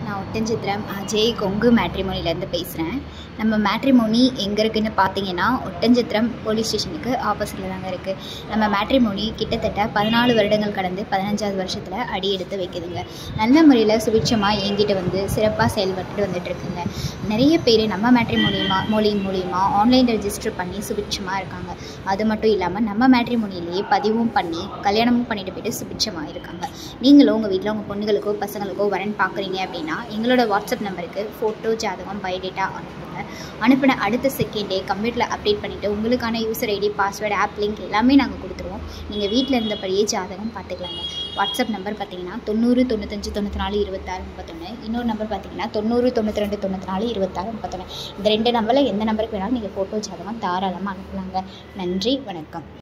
நான் ஒட்டன்சித்திரம் அஜய் கொங்கு மேட்ரிமோனிலேருந்து பேசுகிறேன் நம்ம மேட்ரிமோனி எங்கே இருக்குன்னு பார்த்தீங்கன்னா ஒட்டன்சித்திரம் போலீஸ் ஸ்டேஷனுக்கு ஆப்போசிட்டில் தாங்க இருக்குது நம்ம மேட்ரிமோனி கிட்டத்தட்ட பதினாலு வருடங்கள் கடந்து பதினஞ்சாவது வருஷத்தில் அடி எடுத்து வைக்குதுங்க நல்ல முறையில் சுபிட்சமாக இயங்கிட்டு வந்து சிறப்பாக செயல்பட்டு வந்துட்டு இருக்குங்க நிறைய பேர் நம்ம மேட்ரிமோனியமா மொழி மூலியமா ஆன்லைன் ரெஜிஸ்டர் பண்ணி சுபிட்சமாக இருக்காங்க அது மட்டும் இல்லாமல் நம்ம மேட்ரிமோனிலேயே பதிவும் பண்ணி கல்யாணமும் பண்ணிட்டு போயிட்டு சுபிட்சமாக இருக்காங்க நீங்களும் உங்கள் வீட்டில் உங்கள் பொண்ணுங்களுக்கோ பசங்களுக்கோ வரன் பார்க்குறீங்க அப்படின்னா எங்களோட வாட்ஸ்அப் நம்பருக்கு ஃபோட்டோ ஜாதகம் பயோடேட்டா அனுப்புங்க அனுப்பின அடுத்த செகண்டே கம்ப்யூட்டரில் அப்டேட் பண்ணிவிட்டு உங்களுக்கான user ID password app link எல்லாமே நாங்கள் கொடுத்துருவோம் நீங்கள் வீட்டில் இருந்தபடியே ஜாதகம் பார்த்துக்கலாங்க வாட்ஸ்அப் நம்பர் பார்த்தீங்கன்னா தொண்ணூறு தொண்ணூத்தஞ்சு தொண்ணூற்றி நாலு இருபத்தாறு முப்பத்தொன்று இன்னொரு நம்பர் பார்த்தீங்கன்னா தொண்ணூறு தொண்ணூற்றி ரெண்டு தொண்ணூற்றி நாலு இருபத்தாறு முப்பத்தொன்று இந்த ரெண்டு நம்பரில் எந்த நம்பருக்கு வேணாலும் நீங்கள் ஃபோட்டோ ஜாதகம் தாராளமாக அனுப்பலாங்க நன்றி வணக்கம்